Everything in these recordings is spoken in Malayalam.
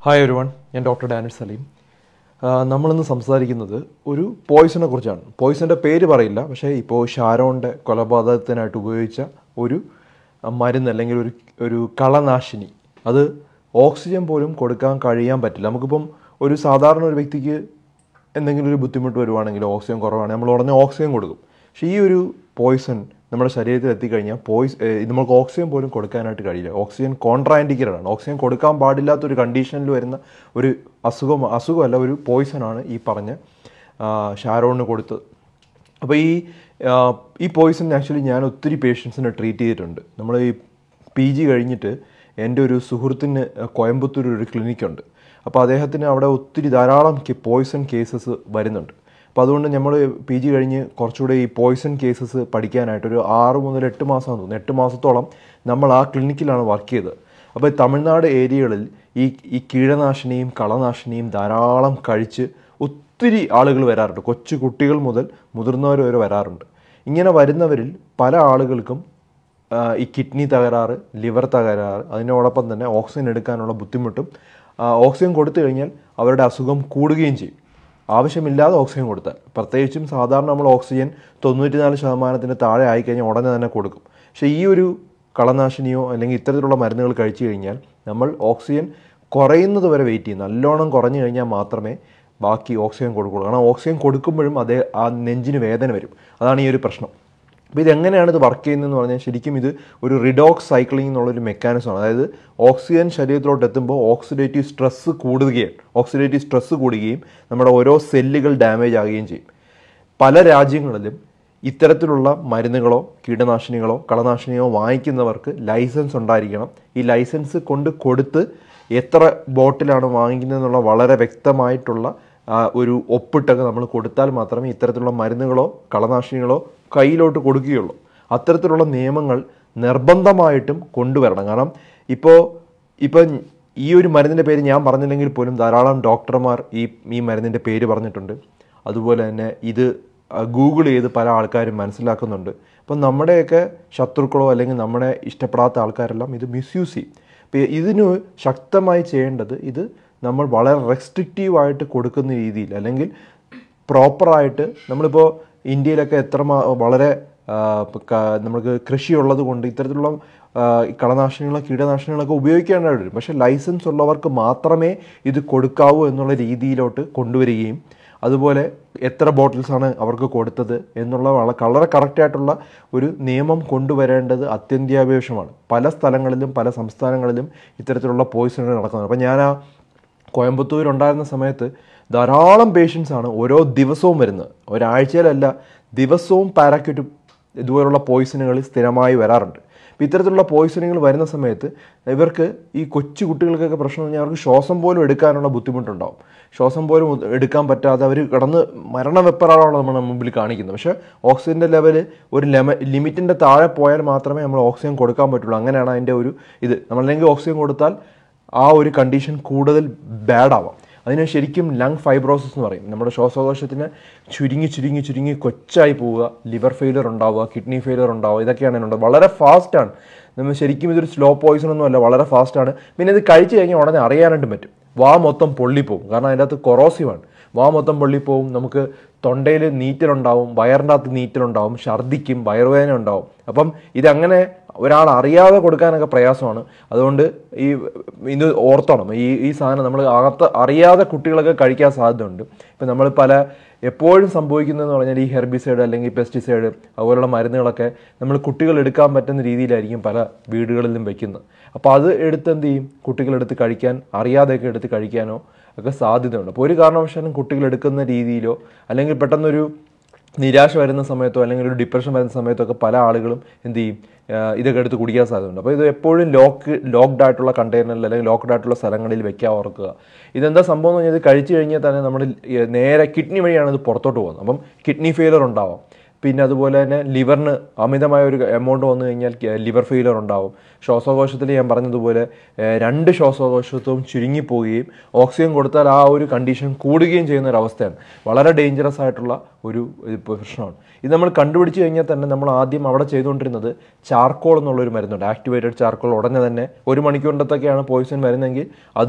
ഹായ് ഒരു വൺ ഞാൻ ഡോക്ടർ ഡാനിഷ് സലീം ആ, നമ്മളിന്ന് സംസാരിക്കുന്നത് ഒരു പോയിസണെ കുറിച്ചാണ് പോയിസൻ്റെ പേര് പറയില്ല പക്ഷേ ഇപ്പോൾ ഷാരോണിൻ്റെ കൊലപാതകത്തിനായിട്ട് ഉപയോഗിച്ച ഒരു ആ, മരുന്ന് അല്ലെങ്കിൽ ഒരു ഒരു കളനാശിനി അത് ഓക്സിജൻ പോലും കൊടുക്കാൻ കഴിയാൻ പറ്റില്ല നമുക്കിപ്പം ഒരു സാധാരണ ഒരു വ്യക്തിക്ക് എന്തെങ്കിലും ഒരു ബുദ്ധിമുട്ട് വരുവാണെങ്കിൽ ഓക്സിജൻ കുറവാണെങ്കിൽ നമ്മൾ ഉടനെ ഓക്സിജൻ കൊടുക്കും പക്ഷേ ഈ ഒരു പോയിസൺ നമ്മുടെ ശരീരത്തിൽ എത്തിക്കഴിഞ്ഞാൽ പോയിസ് ഏഹ് നമുക്ക് ഓക്സിജൻ പോലും കൊടുക്കാനായിട്ട് കഴിയില്ല ഓക്സിജൻ കോൺട്രാൻഡിക്കേറ്റഡ് ആണ് ഓക്സിജൻ കൊടുക്കാൻ പാടില്ലാത്ത ഒരു കണ്ടീഷനിൽ വരുന്ന ഒരു അസുഖം അസുഖമല്ല ഒരു പോയിസണാണ് ഈ പറഞ്ഞ ആ, ഷാരോണിന് കൊടുത്തത് അപ്പോൾ ഈ ആ, ഈ പോയിസൺ ആക്ച്വലി ഞാൻ ഒത്തിരി പേഷ്യൻസിനെ ട്രീറ്റ് ചെയ്തിട്ടുണ്ട് നമ്മൾ ഈ പി ജി കഴിഞ്ഞിട്ട് എൻ്റെ ഒരു സുഹൃത്തിന് കോയമ്പത്തൂർ ഒരു ക്ലിനിക്കുണ്ട് അപ്പോൾ അദ്ദേഹത്തിന് അവിടെ ഒത്തിരി ധാരാളം പോയിസൺ കേസസ് വരുന്നുണ്ട് അപ്പോൾ അതുകൊണ്ട് നമ്മൾ പി ജി കഴിഞ്ഞ് കുറച്ചുകൂടെ ഈ പോയിസൺ കേസസ് പഠിക്കാനായിട്ട് ഒരു ആറ് മുതൽ എട്ട് മാസം തോന്നുന്നു എട്ട് മാസത്തോളം നമ്മൾ ആ ക്ലിനിക്കിലാണ് വർക്ക് ചെയ്തത് അപ്പോൾ ഈ തമിഴ്നാട് ഏരിയകളിൽ ഈ ഈ കീടനാശിനിയും കളനാശിനിയും ധാരാളം കഴിച്ച് ഒത്തിരി ആളുകൾ വരാറുണ്ട് കൊച്ചു കുട്ടികൾ മുതൽ മുതിർന്നവർ വരെ വരാറുണ്ട് ഇങ്ങനെ വരുന്നവരിൽ പല ആളുകൾക്കും ആ, ഈ കിഡ്നി തകരാറ് ലിവർ തകരാറ് അതിനോടൊപ്പം തന്നെ ഓക്സിജൻ എടുക്കാനുള്ള ബുദ്ധിമുട്ടും ആ, ഓക്സിജൻ കൊടുത്തു കഴിഞ്ഞാൽ അവരുടെ അസുഖം കൂടുകയും ചെയ്യും ആവശ്യമില്ലാതെ ഓക്സിജൻ കൊടുത്താൽ പ്രത്യേകിച്ചും സാധാരണ നമ്മൾ ഓക്സിജൻ തൊണ്ണൂറ്റിനാല് ശതമാനത്തിന് താഴെ ആയിക്കഴിഞ്ഞാൽ ഉടനെ തന്നെ കൊടുക്കും പക്ഷേ ഈ ഒരു കളനാശിനിയോ അല്ലെങ്കിൽ ഇത്തരത്തിലുള്ള മരുന്നുകൾ കഴിച്ചു കഴിഞ്ഞാൽ നമ്മൾ ഓക്സിജൻ കുറയുന്നത് വരെ വെയിറ്റ് ചെയ്യും നല്ലോണം കുറഞ്ഞു കഴിഞ്ഞാൽ മാത്രമേ ബാക്കി ഓക്സിജൻ കൊടുക്കുള്ളൂ കാരണം ഓക്സിജൻ കൊടുക്കുമ്പോഴും അതേ ആ നെഞ്ചിന് വേദന വരും അതാണ് ഈ ഒരു പ്രശ്നം അപ്പോൾ ഇതെങ്ങനെയാണ് ഇത് വർക്ക് ചെയ്യുന്നതെന്ന് പറഞ്ഞാൽ ശരിക്കും ഇത് ഒരു റിഡോക്സ് സൈക്ലിംഗ് എന്നുള്ളൊരു മെക്കാനിസമാണ് അതായത് ഓക്സിജൻ ശരീരത്തിലോട്ട് എത്തുമ്പോൾ ഓക്സിഡേറ്റീവ് സ്ട്രെസ്സ് കൂടുകയും ഓക്സിഡേറ്റീവ് സ്ട്രെസ്സ് കൂടുകയും നമ്മുടെ ഓരോ സെല്ലുകൾ ഡാമേജ് ആകുകയും ചെയ്യും പല രാജ്യങ്ങളിലും ഇത്തരത്തിലുള്ള മരുന്നുകളോ കീടനാശിനികളോ കളനാശിനിയോ വാങ്ങിക്കുന്നവർക്ക് ലൈസൻസ് ഉണ്ടായിരിക്കണം ഈ ലൈസൻസ് കൊണ്ട് കൊടുത്ത് എത്ര ബോട്ടിലാണ് വാങ്ങിക്കുന്നതെന്നുള്ള വളരെ വ്യക്തമായിട്ടുള്ള ആ, ഒരു ഒപ്പിട്ടൊക്കെ നമ്മൾ കൊടുത്താൽ മാത്രമേ ഇത്തരത്തിലുള്ള മരുന്നുകളോ കളനാശിനികളോ കയ്യിലോട്ട് കൊടുക്കുകയുള്ളൂ അത്തരത്തിലുള്ള നിയമങ്ങൾ നിർബന്ധമായിട്ടും കൊണ്ടുവരണം കാരണം ഇപ്പോൾ ഇപ്പം ഈ ഒരു മരുന്നിൻ്റെ പേര് ഞാൻ പറഞ്ഞില്ലെങ്കിൽ പോലും ധാരാളം ഡോക്ടർമാർ ഈ ഈ മരുന്നിൻ്റെ പേര് പറഞ്ഞിട്ടുണ്ട് അതുപോലെ തന്നെ ഇത് ഗൂഗിൾ ചെയ്ത് പല ആൾക്കാരും മനസ്സിലാക്കുന്നുണ്ട് അപ്പം നമ്മുടെയൊക്കെ ശത്രുക്കളോ അല്ലെങ്കിൽ നമ്മളെ ഇഷ്ടപ്പെടാത്ത ആൾക്കാരെല്ലാം ഇത് മിസ്യൂസ് ചെയ്യും അപ്പോൾ ഇതിന് ശക്തമായി ചെയ്യേണ്ടത് ഇത് നമ്മൾ വളരെ റെസ്ട്രിക്റ്റീവായിട്ട് കൊടുക്കുന്ന രീതിയിൽ അല്ലെങ്കിൽ പ്രോപ്പറായിട്ട് നമ്മളിപ്പോൾ ഇന്ത്യയിലൊക്കെ എത്ര മാ- വളരെ ആ, ഇപ്പൊ ക- നമുക്ക് കൃഷിയുള്ളത് കൊണ്ട് ഇത്തരത്തിലുള്ള ആ, ഈ കളനാശിനികളോ കീടനാശിനികളൊക്കെ ഉപയോഗിക്കാനായിട്ട് വരും പക്ഷേ ലൈസൻസ് ഉള്ളവർക്ക് മാത്രമേ ഇത് കൊടുക്കാവൂ എന്നുള്ള രീതിയിലോട്ട് കൊണ്ടുവരികയും അതുപോലെ എത്ര ബോട്ടിൽസാണ് അവർക്ക് കൊടുത്തത് എന്നുള്ള വള- വളരെ കറക്റ്റായിട്ടുള്ള ഒരു നിയമം കൊണ്ടുവരേണ്ടത് അത്യന്താപേക്ഷമാണ് പല സ്ഥലങ്ങളിലും പല സംസ്ഥാനങ്ങളിലും ഇത്തരത്തിലുള്ള പോയിസണുകൾ നടക്കുന്നുണ്ട് അപ്പോൾ ഞാൻ ആ കോയമ്പത്തൂർ ഉണ്ടായിരുന്ന സമയത്ത് ധാരാളം പേഷ്യൻസ് ആണ് ഓരോ ദിവസവും വരുന്നത് ഒരാഴ്ചയിലല്ല ദിവസവും പാരാക്യൂട്ട് ഇതുപോലുള്ള പോയിസണുകൾ സ്ഥിരമായി വരാറുണ്ട് അപ്പോൾ ഇത്തരത്തിലുള്ള പോയിസണുകൾ വരുന്ന സമയത്ത് ഇവർക്ക് ഈ കൊച്ചു കുട്ടികൾക്കൊക്കെ പ്രശ്നം എന്ന് പറഞ്ഞാൽ അവർക്ക് ശ്വാസം പോലും എടുക്കാനുള്ള ബുദ്ധിമുട്ടുണ്ടാവും ശ്വാസം പോലും ഉ- എടുക്കാൻ പറ്റാതെ അവർ കിടന്ന് മരണവെപ്പറാണ് നമ്മുടെ മുമ്പിൽ കാണിക്കുന്നത് പക്ഷേ ഓക്സിജൻ്റെ ലെവൽ ഒരു ലെമ ലിമിറ്റിൻ്റെ താഴെ പോയാൽ മാത്രമേ നമ്മൾ ഓക്സിജൻ കൊടുക്കാൻ പറ്റുള്ളൂ അങ്ങനെയാണ് അതിൻ്റെ ഒരു ഇത് നമ്മളല്ലെങ്കിൽ ഓക്സിജൻ കൊടുത്താൽ ആ ഒരു കണ്ടീഷൻ കൂടുതൽ ബാഡ് ആവാം അതിന് ശരിക്കും ലങ് ഫൈബ്രോസിസ് എന്ന് പറയും നമ്മുടെ ശ്വാസകോശത്തിന് ചുരുങ്ങി ചുരുങ്ങി ചുരുങ്ങി കൊച്ചായി പോവുക ലിവർ ഫെയിലിയർ ഉണ്ടാവുക കിഡ്നി ഫെയിലിയർ ഉണ്ടാവുക ഇതൊക്കെയാണ് ഇതിനുള്ളത് വളരെ ഫാസ്റ്റാണ് നമ്മൾ ശരിക്കും ഇതൊരു സ്ലോ പോയിസൺ ഒന്നും അല്ല വളരെ ഫാസ്റ്റാണ് പിന്നെ ഇത് കഴിച്ചു കഴിഞ്ഞാൽ ഉടനെ അറിയാനായിട്ടും പറ്റും വാ മൊത്തം പൊള്ളിപ്പോവും കാരണം അതിൻ്റെ അകത്ത് കൊറോസീവാണ് വാ മൊത്തം പൊള്ളിപ്പോവും നമുക്ക് തൊണ്ടയിൽ നീറ്റലുണ്ടാവും വയറിൻ്റെ അകത്ത് നീറ്റലുണ്ടാവും ഛർദ്ദിക്കും വയറുവേദന ഉണ്ടാവും അപ്പം ഇതങ്ങനെ ഒരാൾ അറിയാതെ കൊടുക്കാനൊക്കെ പ്രയാസമാണ് അതുകൊണ്ട് ഈ ഇത് ഓർത്തോണം ഈ ഈ സാധനം നമ്മൾ അകത്ത് അറിയാതെ കുട്ടികളൊക്കെ കഴിക്കാൻ സാധ്യതയുണ്ട് ഇപ്പം നമ്മൾ പല എപ്പോഴും സംഭവിക്കുന്നതെന്ന് പറഞ്ഞാൽ ഈ ഹെർബിസൈഡ് അല്ലെങ്കിൽ പെസ്റ്റിസൈഡ് അതുപോലുള്ള മരുന്നുകളൊക്കെ നമ്മൾ കുട്ടികൾ എടുക്കാൻ പറ്റുന്ന രീതിയിലായിരിക്കും പല വീടുകളിലും വെക്കുന്നത് അപ്പോൾ അത് എടുത്ത് എന്ത് ചെയ്യും കുട്ടികളെടുത്ത് കഴിക്കാൻ അറിയാതെയൊക്കെ എടുത്ത് കഴിക്കാനോ ഒക്കെ സാധ്യതയുണ്ട് അപ്പോൾ ഒരു കാരണവശാലും കുട്ടികൾ എടുക്കുന്ന രീതിയിലോ അല്ലെങ്കിൽ പെട്ടെന്നൊരു നിരാശ വരുന്ന സമയത്തോ അല്ലെങ്കിൽ ഒരു ഡിപ്രഷൻ വരുന്ന സമയത്തോ ഒക്കെ പല ആളുകളും എന്ത് ചെയ്യും ആ, ഇതൊക്കെ എടുത്ത് കുടിക്കാൻ സാധ്യതയുണ്ട് അപ്പോൾ ഇത് എപ്പോഴും ലോക്ക് ലോക്ക്ഡ് ആയിട്ടുള്ള കണ്ടെയ്നറിൽ അല്ലെങ്കിൽ ലോക്ക്ഡ് ആയിട്ടുള്ള സ്ഥലങ്ങളിൽ വെക്കാൻ ഓർക്കുക ഇതെന്താ സംഭവം എന്ന് പറഞ്ഞാൽ ഇത് കഴിച്ചു കഴിഞ്ഞാൽ തന്നെ നമ്മുടെ ഈ നേരെ കിഡ്നി വഴിയാണ് ഇത് പുറത്തോട്ട് പോകുന്നത് അപ്പം കിഡ്നി ഫെയിലർ ഉണ്ടാവാം പിന്നെ അതുപോലെ തന്നെ ലിവറിന് അമിതമായ ഒരു എമൗണ്ട് വന്നു കഴിഞ്ഞാൽ ലിവർ ഫെയിലർ ഉണ്ടാവും ശ്വാസകോശത്തിൽ ഞാൻ പറഞ്ഞതുപോലെ ഏഹ്, രണ്ട് ശ്വാസകോശത്വവും ചുരുങ്ങിപ്പോവുകയും ഓക്സിജൻ കൊടുത്താൽ ആ ഒരു കണ്ടീഷൻ കൂടുകയും ചെയ്യുന്ന ഒരു അവസ്ഥയാണ് വളരെ ഡേഞ്ചറസ് ആയിട്ടുള്ള ഒരു ഇത് പ്രശ്നമാണ് ഇത് നമ്മൾ കണ്ടുപിടിച്ച് കഴിഞ്ഞാൽ തന്നെ നമ്മൾ ആദ്യം അവിടെ ചെയ്തുകൊണ്ടിരുന്നത് ചാർക്കോൾ എന്നുള്ളൊരു മരുന്നുണ്ട് ആക്ടിവേറ്റഡ് ചാർക്കോൾ ഉടനെ തന്നെ ഒരു മണിക്കൂറിൻ്റെത്തൊക്കെയാണ് പോയിസൺ വരുന്നതെങ്കിൽ അത്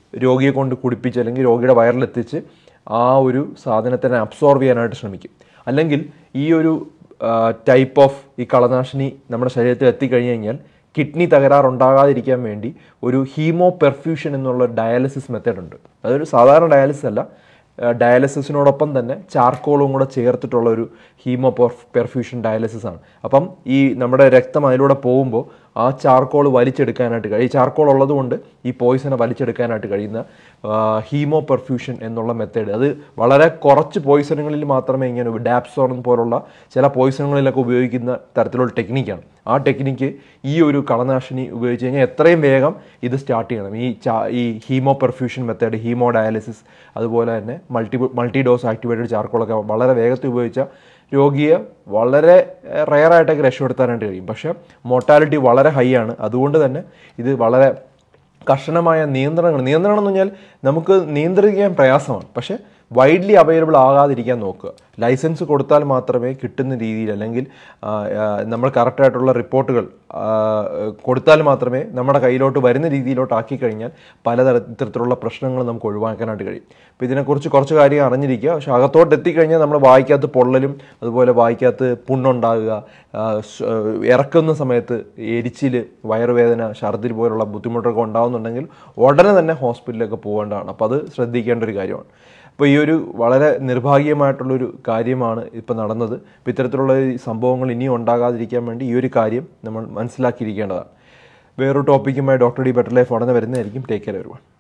രോഗിയെ കൊണ്ട് കുടിപ്പിച്ച് അല്ലെങ്കിൽ രോഗിയുടെ വയറിലെത്തിച്ച് ആ ഒരു സാധനത്തിനെ അബ്സോർവ് ചെയ്യാനായിട്ട് ശ്രമിക്കും അല്ലെങ്കിൽ ഈ ഒരു ടൈപ്പ് ഓഫ് ഈ കളനാശിനി നമ്മുടെ ശരീരത്തിൽ എത്തിക്കഴിഞ്ഞ് കഴിഞ്ഞാൽ കിഡ്നി തകരാറുണ്ടാകാതിരിക്കാൻ വേണ്ടി ഒരു ഹീമോ പെർഫ്യൂഷൻ എന്നുള്ള ഡയാലിസിസ് മെത്തേഡ് ഉണ്ട് അതൊരു സാധാരണ ഡയാലിസിസ് അല്ല ഡയാലിസിസിനോടൊപ്പം തന്നെ ചാർക്കോളും കൂടെ ചേർത്തിട്ടുള്ള ഒരു ഹീമോ പെർഫ്യൂഷൻ ഡയാലിസിസ് ആണ് അപ്പം ഈ നമ്മുടെ രക്തം അതിലൂടെ പോകുമ്പോൾ ആ ചാർക്കോൾ വലിച്ചെടുക്കാനായിട്ട് കഴിയും ഈ ചാർക്കോൾ ഉള്ളതുകൊണ്ട് ഈ പോയിസനെ വലിച്ചെടുക്കാനായിട്ട് കഴിയുന്ന ഹീമോ പെർഫ്യൂഷൻ എന്നുള്ള മെത്തേഡ് അത് വളരെ കുറച്ച് പോയിസണുകളിൽ മാത്രമേ ഇങ്ങനെ ഡാപ്സോൺ പോലുള്ള ചില പോയിസണുകളിലൊക്കെ ഉപയോഗിക്കുന്ന തരത്തിലുള്ള ടെക്നിക്കാണ് ആ ടെക്നിക്ക് ഈ ഒരു കളനാശിനി ഉപയോഗിച്ച് കഴിഞ്ഞാൽ എത്രയും വേഗം ഇത് സ്റ്റാർട്ട് ചെയ്യണം ഈ ചാ ഈ haemoperfusion method haemodialysis അതുപോലെ തന്നെ മൾട്ടി മൾട്ടി ഡോസ് ആക്ടിവേറ്റഡ് ചാർക്കോളൊക്കെ വളരെ വേഗത്തിൽ ഉപയോഗിച്ച രോഗിയെ വളരെ റെയറായിട്ടൊക്കെ രക്ഷപ്പെടുത്താനായിട്ട് കഴിയും പക്ഷേ മോർട്ടാലിറ്റി വളരെ ഹൈ ആണ് അതുകൊണ്ട് തന്നെ ഇത് വളരെ കർശനമായ നിയന്ത്രണങ്ങൾ നിയന്ത്രണം എന്ന് പറഞ്ഞാൽ നമുക്ക് നിയന്ത്രിക്കാൻ പ്രയാസമാണ് പക്ഷേ വൈഡ്ലി അവൈലബിൾ ആകാതിരിക്കാൻ നോക്കുക ലൈസൻസ് കൊടുത്താൽ മാത്രമേ കിട്ടുന്ന രീതിയിൽ അല്ലെങ്കിൽ ആ, ആ, നമ്മൾ കറക്റ്റായിട്ടുള്ള റിപ്പോർട്ടുകൾ ആ, കൊടുത്താൽ മാത്രമേ നമ്മുടെ കയ്യിലോട്ട് വരുന്ന രീതിയിലോട്ട് ആക്കി കഴിഞ്ഞാൽ പലതരത്തിലുള്ള പ്രശ്നങ്ങൾ നമുക്ക് ഒഴിവാക്കാനായിട്ട് കഴിയും അപ്പോൾ ഇതിനെക്കുറിച്ച് കുറച്ച് കാര്യം അറിഞ്ഞിരിക്കുക പക്ഷേ അകത്തോട്ട് എത്തിക്കഴിഞ്ഞാൽ നമ്മൾ വായിക്കകത്ത് പൊള്ളലും അതുപോലെ വായിക്കകത്ത് പുണ്ണുണ്ടാകുക ആ, സ്- ഇറക്കുന്ന സമയത്ത് എരിച്ചിൽ വയറുവേദന ഛർദിൽ പോലുള്ള ബുദ്ധിമുട്ടൊക്കെ ഉണ്ടാകുന്നുണ്ടെങ്കിൽ ഉടനെ തന്നെ ഹോസ്പിറ്റലിലൊക്കെ പോകേണ്ടതാണ് അപ്പോൾ അത് ശ്രദ്ധിക്കേണ്ട ഒരു കാര്യമാണ് അപ്പോൾ ഈ ഒരു വളരെ നിർഭാഗ്യമായിട്ടുള്ളൊരു കാര്യമാണ് ഇപ്പോൾ നടന്നത് അപ്പോൾ ഇത്തരത്തിലുള്ള ഈ സംഭവങ്ങൾ ഇനിയും ഉണ്ടാകാതിരിക്കാൻ വേണ്ടി ഈ ഒരു കാര്യം നമ്മൾ മനസ്സിലാക്കിയിരിക്കേണ്ടതാണ് വേറൊരു ടോപ്പിക്കുമായി ഡോക്ടർ ഡി ബെറ്റർ ലൈഫ് ഉടനെ വരുന്നതായിരിക്കും ടേക്ക് കെയർ വരുവാൻ